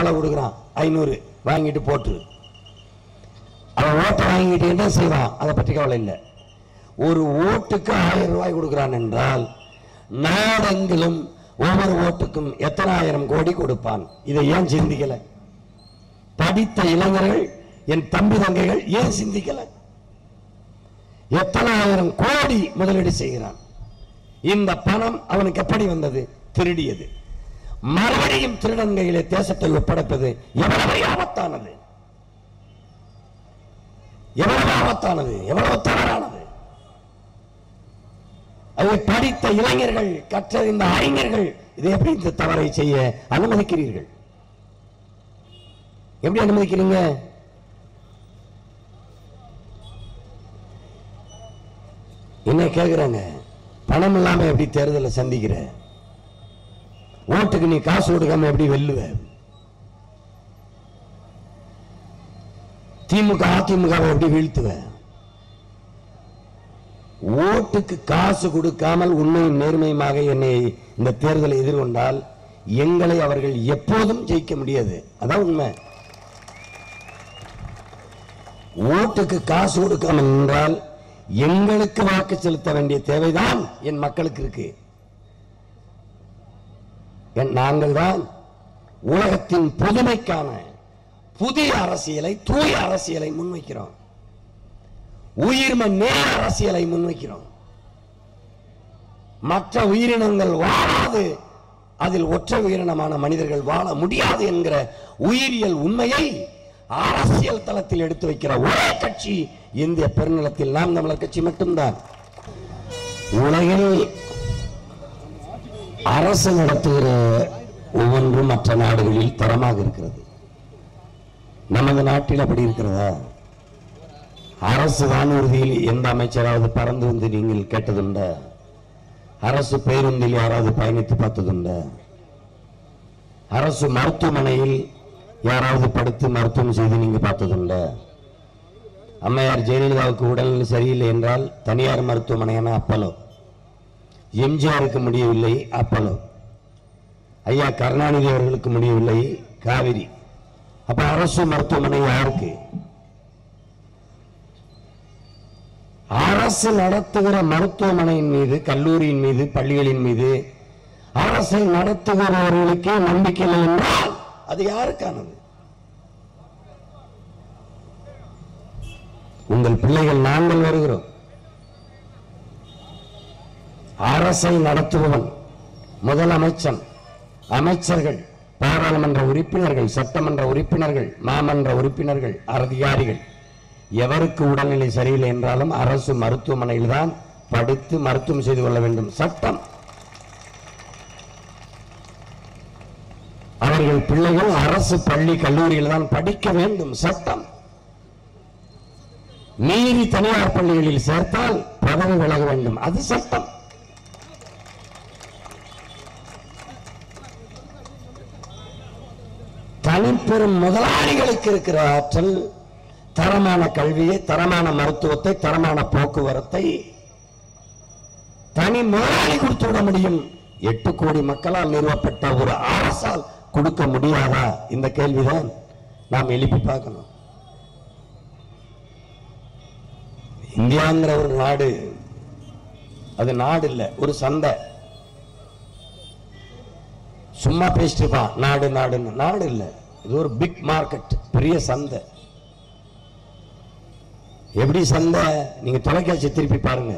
வேலை கொடுக்குறான் ஐநூறு வாங்கிட்டு போட்டு அவன் ஓட்டை வாங்கிட்டு என்ன செய்வான் அதை பற்றி கவலை இல்லை ஒரு ஓட்டுக்கு ஆயிரம் ரூபாய் கொடுக்கிறான் என்றால் நாடெங்கிலும் ஒவ்வொரு ஓட்டுக்கும் எத்தனை ஆயிரம் கோடி கொடுப்பான் இதை ஏன் சிந்திக்கல படித்த இளைஞர்கள் என் தம்பி தங்கைகள் ஏன் சிந்திக்கல எத்தனை ஆயிரம் கோடி முதலீடு செய்கிறான் இந்த பணம் அவனுக்கு எப்படி வந்தது திருடியது மறுபடியும் திருடன் கையிலே தேசத்தை ஒப்படைப்பது எவ்வளவு ஆபத்தானது எவ்வளவு ஆபத்தானது எவ்வளவு தவறானது அதை படித்த இளைஞர்கள் கற்றறிந்த அறிஞர்கள் இதை எப்படி இந்த தவறை செய்ய அனுமதிக்கிறீர்கள் எப்படி அனுமதிக்கிறீங்க என்ன கேக்குறாங்க பணம் இல்லாம எப்படி தேர்தலை சந்திக்கிற ஓட்டுக்கு நீ காசு கொடுக்காம எப்படி வெல்லுவ திமுக அதிமுகவை எப்படி வீழ்த்துவ ஓட்டுக்கு காசு கொடுக்காமல் உண்மையும் நேர்மையுமாக என்னை இந்த தேர்தலை எதிர்கொண்டால் எங்களை அவர்கள் எப்போதும் ஜெயிக்க முடியாது அதான் உண்மை ஓட்டுக்கு காசு கொடுக்காமல் நின்றால் எங்களுக்கு வாக்கு செலுத்த வேண்டிய தேவைதான் என் மக்களுக்கு இருக்கு என் நாங்கள் தான் உலகத்தின் புதுமைக்கான புதிய அரசியலை தூய அரசியலை முன்வைக்கிறோம் உயிர்ம நேர அரசியலை முன்வைக்கிறோம் மற்ற உயிரினங்கள் வாழாது அதில் ஒற்றை உயிரினமான மனிதர்கள் வாழ முடியாது என்கிற உயிரியல் உண்மையை அரசியல் தளத்தில் எடுத்து வைக்கிற ஒரே கட்சி இந்திய பெருநிலத்தில் நாம் தமிழர் கட்சி மட்டும்தான் உலகில் அரசு நடத்துகிற ஒவ்வொன்றும் மற்ற நாடுகளில் தரமாக இருக்கிறது நமது நாட்டில் அப்படி இருக்கிறதா அரசு வானூர்தியில் எந்த அமைச்சராவது பறந்து வந்து நீங்கள் கேட்டதுண்டா அரசு பேருந்தில் யாராவது பயணித்து பார்த்ததுண்டா அரசு மருத்துவமனையில் யாராவது படுத்து மருத்துவம் செய்து நீங்க பார்த்ததுண்டா அம்மையார் ஜெயலலிதாவுக்கு உடல்நிலை சரியில்லை என்றால் தனியார் மருத்துவமனையான அப்பலோ எம்ஜிஆருக்கு முடியவில்லை அப்பலோ ஐயா கருணாநிதி அவர்களுக்கு முடியவில்லை காவிரி அப்ப அரசு மருத்துவமனை யாருக்கு அரசு நடத்துகிற மருத்துவமனையின் மீது கல்லூரியின் மீது பள்ளிகளின் மீது அரசை நடத்துகிறவர்களுக்கே நம்பிக்கை இல்லை என்றால் அது யாருக்கானது உங்கள் பிள்ளைகள் நாங்கள் வருகிறோம் அரசை நடத்துபவன் முதலமைச்சன் அமைச்சர்கள் பாராளுமன்ற உறுப்பினர்கள் சட்டமன்ற உறுப்பினர்கள் மாமன்ற உறுப்பினர்கள் அதிகாரிகள் எவருக்கு உடல்நிலை சரியில்லை என்றாலும் அரசு மருத்துவமனையில் தான் படித்து மருத்துவம் செய்து கொள்ள வேண்டும் சட்டம் அவர்கள் பிள்ளைகள் அரசு பள்ளி கல்லூரியில் தான் படிக்க வேண்டும் சட்டம் மீறி தனியார் பள்ளிகளில் சேர்த்தால் பதவி விலக வேண்டும் அது சட்டம் தனிப்பெரும் முதலாளிகளுக்கு இருக்கிற ஆற்றல் தரமான கல்வியை தரமான மருத்துவத்தை தரமான போக்குவரத்தை தனி முதலாளி கொடுத்து விட முடியும் எட்டு கோடி மக்களால் நிறுவப்பட்ட ஒரு அரசால் கொடுக்க முடியாதா இந்த கேள்விதான் நாம் எழுப்பி பார்க்கணும் இந்தியாங்கிற ஒரு நாடு அது நாடு இல்ல ஒரு சந்தை சும்மா பேசிட்டு இருப்பான் நாடு நாடுன்னு நாடு இல்ல இது ஒரு பிக் மார்க்கெட் பெரிய சந்தை எப்படி சந்தை நீங்க தொலைக்காட்சி திருப்பி பாருங்க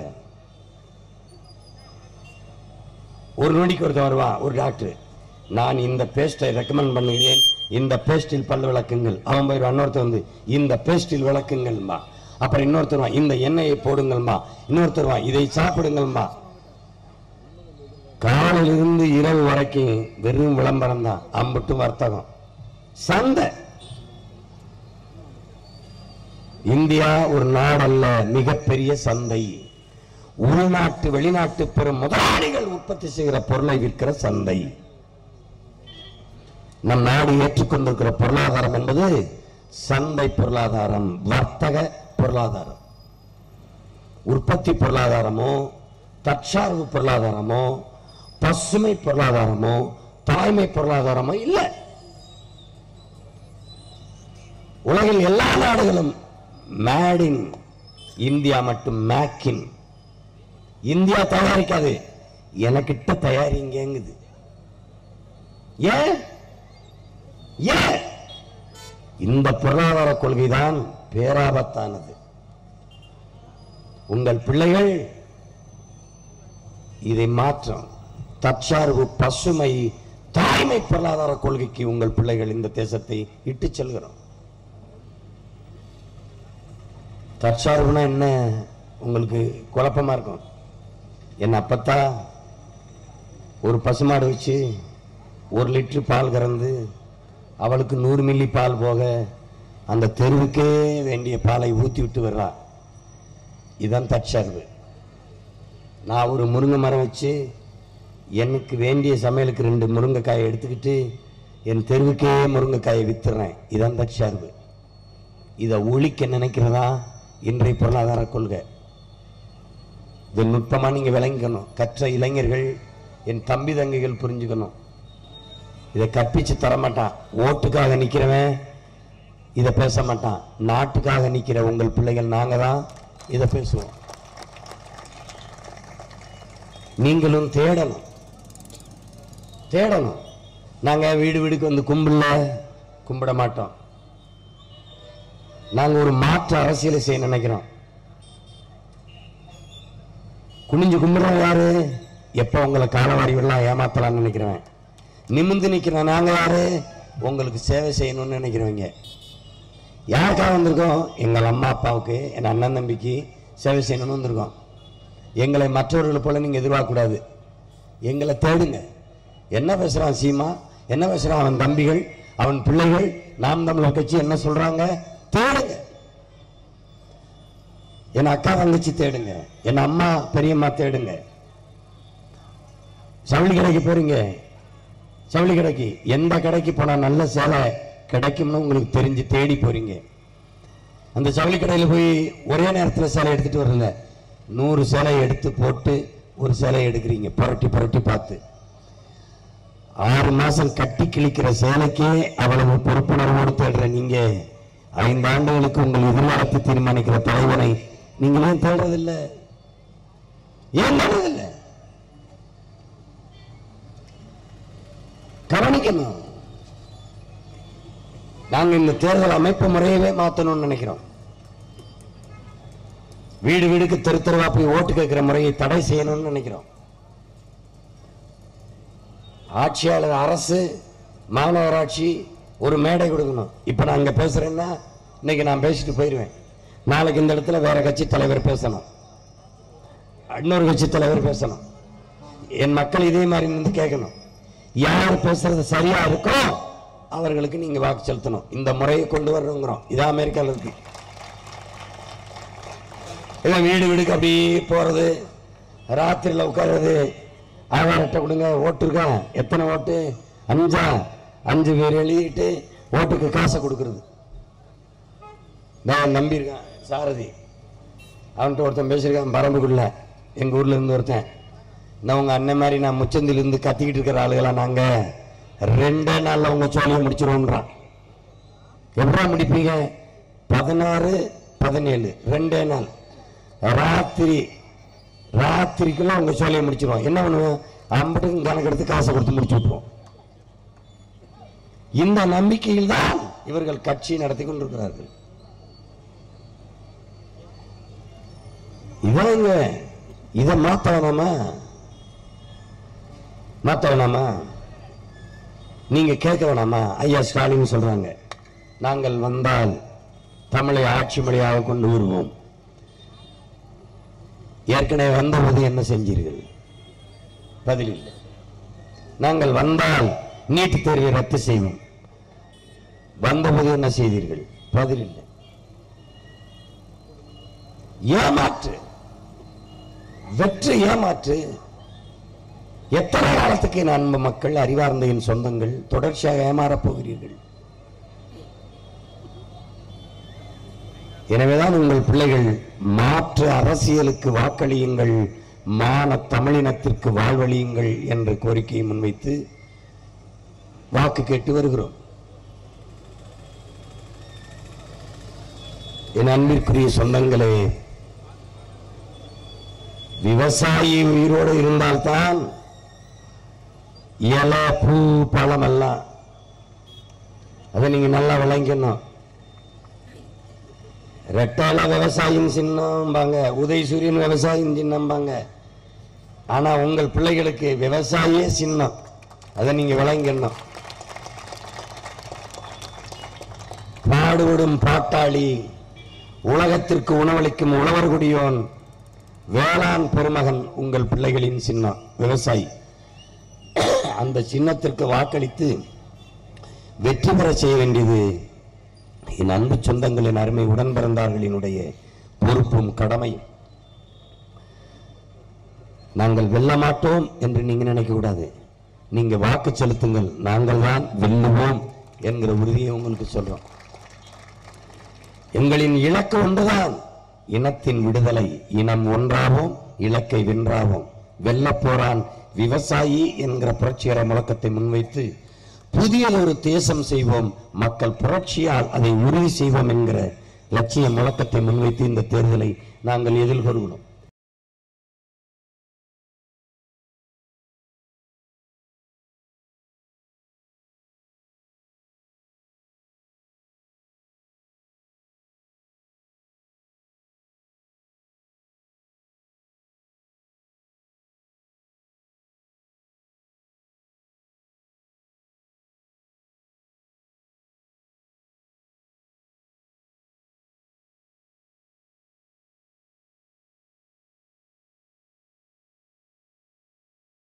ஒரு நொடிக்கு ஒருத்தன் வருவான் ஒரு டாக்டர் நான் இந்த பேஸ்டை ரெக்கமெண்ட் பண்ணுகிறேன் இந்த பேஸ்டில் பல் விளக்குங்கள் அவன் போய் இன்னொருத்தர் வந்து இந்த பேஸ்டில் விளக்குங்கள்மா அப்புறம் இன்னொருத்தர் வா, இந்த எண்ணெயை போடுங்கள்மா இன்னொருத்தர் வா, இதை சாப்பிடுங்கள்மா காலையிலிருந்து இரவு வரைக்கும் வெறும் விளம்பரம் தான் அம்புட்டு வர்த்தகம் சந்தை இந்தியா ஒரு நாடல்ல மிகப்பெரிய சந்தை உள்நாட்டு வெளிநாட்டு பெரும் முதலாளிகள் உற்பத்தி செய்கிற பொருளை விற்கிற சந்தை நம் நாடு ஏற்றுக்கொண்டிருக்கிற பொருளாதாரம் என்பது சந்தை பொருளாதாரம் வர்த்தக பொருளாதாரம் உற்பத்தி பொருளாதாரமோ தற்சார்பு பொருளாதாரமோ பசுமை பொருளாதாரமோ தாய்மை பொருளாதாரமோ இல்லை உலகில் எல்லா நாடுகளும் மேடின் இந்தியா மட்டும் மேக்கின் இந்தியா தயாரிக்காது எனக்கிட்ட தயாரிங்கங்குது ஏன் ஏன் இந்த பொருளாதார கொள்கைதான் பேராபத்தானது உங்கள் பிள்ளைகள் இதை மாற்றம் தற்சார்பு பசுமை தாய்மை பொருளாதார கொள்கைக்கு உங்கள் பிள்ளைகள் இந்த தேசத்தை இட்டுச் செல்கிறோம் தற்சார்புனா என்ன உங்களுக்கு குழப்பமா இருக்கும் என் அப்பத்தா ஒரு பசுமாடு வச்சு ஒரு லிட்டர் பால் கறந்து அவளுக்கு நூறு மில்லி பால் போக அந்த தெருவுக்கே வேண்டிய பாலை ஊற்றி விட்டு வர்றா இதுதான் தற்சார்பு நான் ஒரு முருங்கை மரம் வச்சு எனக்கு வேண்டிய சமையலுக்கு ரெண்டு முருங்கைக்காயை எடுத்துக்கிட்டு என் தெருவுக்கே முருங்கைக்காயை வித்துறேன் இதான் தற்சார்பு இதை ஒழிக்க நினைக்கிறதா இன்றைய பொருளாதார கொள்கை இதை நுட்பமாக நீங்கள் விளங்கிக்கணும் கற்ற இளைஞர்கள் என் தம்பி தங்கைகள் புரிஞ்சுக்கணும் இதை கற்பிச்சு தர மாட்டான் ஓட்டுக்காக நிற்கிறவன் இதை பேச மாட்டான் நாட்டுக்காக நிற்கிற உங்கள் பிள்ளைகள் நாங்கள் தான் இதை பேசுவோம் நீங்களும் தேடணும் தேடணும் நாங்கள் வீடு வீடுக்கு வந்து கும்பிடல கும்பிட மாட்டோம் நாங்கள் ஒரு மாற்று அரசியலை செய்ய நினைக்கிறோம் குனிஞ்சு கும்பிடுறோம் யாரு எப்போ உங்களை காலவாரி விடலாம் ஏமாத்தலாம்னு நினைக்கிறவன் நிமிந்து நிற்கிறோம் நாங்கள் யாரு உங்களுக்கு சேவை செய்யணும்னு நினைக்கிறவங்க யாருக்காக வந்திருக்கோம் எங்கள் அம்மா அப்பாவுக்கு என் அண்ணன் தம்பிக்கு சேவை செய்யணும்னு வந்திருக்கோம் எங்களை மற்றவர்களை போல நீங்கள் எதிர்பார்க்கக்கூடாது எங்களை தேடுங்க என்ன பேசுகிறான் சீமா என்ன பேசுகிறான் அவன் தம்பிகள் அவன் பிள்ளைகள் நாம் தமிழர் கட்சி என்ன சொல்கிறாங்க தேடுங்க என் அக்கா தங்கச்சி தேடுங்க என் அம்மா பெரியம்மா தேடுங்க ஜவுளி கடைக்கு போறீங்க ஜவுளி கடைக்கு எந்த கடைக்கு போனா நல்ல சேலை கிடைக்கும்னு உங்களுக்கு தெரிஞ்சு தேடி போறீங்க அந்த ஜவுளி கடையில் போய் ஒரே நேரத்தில் சேலை எடுத்துட்டு வரல நூறு சேலை எடுத்து போட்டு ஒரு சேலை எடுக்கிறீங்க புரட்டி புரட்டி பார்த்து ஆறு மாசம் கட்டி கிழிக்கிற சேலைக்கே அவ்வளவு பொறுப்புணர்வோடு தேடுற நீங்க ஐந்து ஆண்டுகளுக்கு உங்கள் எதிர்காலத்தை தீர்மானிக்கிற தலைவனை நீங்க ஏன் தேடுறதில்ல ஏன் தேடுறதில்ல கவனிக்கணும் நாங்க இந்த தேர்தல் அமைப்பு முறையவே மாத்தணும்னு நினைக்கிறோம் வீடு வீடுக்கு தெரு தெருவா போய் ஓட்டு கேட்கிற முறையை தடை செய்யணும்னு நினைக்கிறோம் ஆட்சியாளர் அரசு மாநகராட்சி ஒரு மேடை கொடுக்கணும் இப்போ நான் இங்கே பேசுகிறேன்னா இன்னைக்கு நான் பேசிட்டு போயிடுவேன் நாளைக்கு இந்த இடத்துல வேற கட்சி தலைவர் பேசணும் இன்னொரு கட்சி தலைவர் பேசணும் என் மக்கள் இதே மாதிரி நின்று கேட்கணும் யார் பேசுறது சரியா இருக்கோ அவர்களுக்கு நீங்க வாக்கு செலுத்தணும் இந்த முறையை கொண்டு வரணுங்கிறோம் இதான் அமெரிக்காவில் இருக்கு இல்லை வீடு வீடுக்கு அப்படி போறது ராத்திரியில் உட்கார்றது ஆதார் அட்டை கொடுங்க ஓட்டு இருக்கா எத்தனை ஓட்டு அஞ்சா அஞ்சு பேர் எழுதிட்டு ஓட்டுக்கு காசை கொடுக்கறது நான் நம்பியிருக்கேன் சாரதி அவன்கிட்ட ஒருத்தன் பேசியிருக்கான் பரம்புக்குள்ள எங்கள் ஊர்ல இருந்து ஒருத்தன் நான் உங்கள் அண்ணன் மாதிரி நான் முச்சந்தில இருந்து கத்திக்கிட்டு இருக்கிற ஆளுகளா நாங்கள் ரெண்டே நாளில் உங்கள் சோழியை முடிச்சிருவோன்றான் எப்படா முடிப்பீங்க பதினாறு பதினேழு ரெண்டே நாள் ராத்திரி ராத்திரிக்குள்ள உங்க சோழியை முடிச்சிருவோம் என்ன பண்ணுவோம் அம்பட்டுக்கும் கணக்கு எடுத்து காசை கொடுத்து முடிச்சு விட்டுருவோம் இந்த நம்பிக்கையில் தான் இவர்கள் கட்சி நடத்தி கொண்டிருக்கிறார்கள் இவங்க இதை மாத்த வேணாமா மாத்த வேணாமா நீங்க கேட்க வேணாமா ஐயா ஸ்டாலின் சொல்றாங்க நாங்கள் வந்தால் தமிழை ஆட்சி மொழியாக கொண்டு வருவோம் ஏற்கனவே வந்தபோது என்ன செஞ்சீர்கள் பதில் இல்லை நாங்கள் வந்தால் நீட் தேர்வை ரத்து செய்வோம் வந்தபோது என்ன செய்தீர்கள் பதில் இல்லை ஏமாற்று வெற்று ஏமாற்று எத்தனை காலத்துக்கு என் அன்பு மக்கள் அறிவார்ந்த என் சொந்தங்கள் தொடர்ச்சியாக ஏமாறப் போகிறீர்கள் எனவேதான் உங்கள் பிள்ளைகள் மாற்று அரசியலுக்கு வாக்களியுங்கள் மான தமிழினத்திற்கு வாழ்வழியுங்கள் என்ற கோரிக்கையை முன்வைத்து வாக்கு கேட்டு வருகிறோம் என் அன்பிற்குரிய சொந்தங்களே விவசாயி உயிரோடு இருந்தால்தான் இலை பூ பழம் எல்லாம் அதை நீங்க நல்லா விளங்கணும் ரெட்டால விவசாயம் சின்னம்பாங்க உதயசூரியன் விவசாயம் சின்னம்பாங்க ஆனா உங்கள் பிள்ளைகளுக்கு விவசாயியே சின்னம் அதை நீங்க விளங்கணும் பாடுபடும் பாட்டாளி உலகத்திற்கு உணவளிக்கும் உழவர்குடியோன் வேளாண் பெருமகன் உங்கள் பிள்ளைகளின் சின்னம் விவசாயி அந்த சின்னத்திற்கு வாக்களித்து வெற்றி பெற செய்ய வேண்டியது என் அன்பு சொந்தங்களின் அருமை உடன் பிறந்தார்களினுடைய பொறுப்பும் கடமையும் நாங்கள் வெல்ல மாட்டோம் என்று நீங்க நினைக்க கூடாது நீங்க வாக்கு செலுத்துங்கள் நாங்கள் தான் வெல்லுவோம் என்கிற உறுதியை உங்களுக்கு சொல்றோம் எங்களின் இலக்கு ஒன்றுதான் இனத்தின் விடுதலை இனம் ஒன்றாவோம் இலக்கை வென்றாவோம் வெல்லப் போறான் விவசாயி என்கிற புரட்சிகர முழக்கத்தை முன்வைத்து புதியதொரு தேசம் செய்வோம் மக்கள் புரட்சியால் அதை உறுதி செய்வோம் என்கிற லட்சிய முழக்கத்தை முன்வைத்து இந்த தேர்தலை நாங்கள் எதிர்கொள்கிறோம்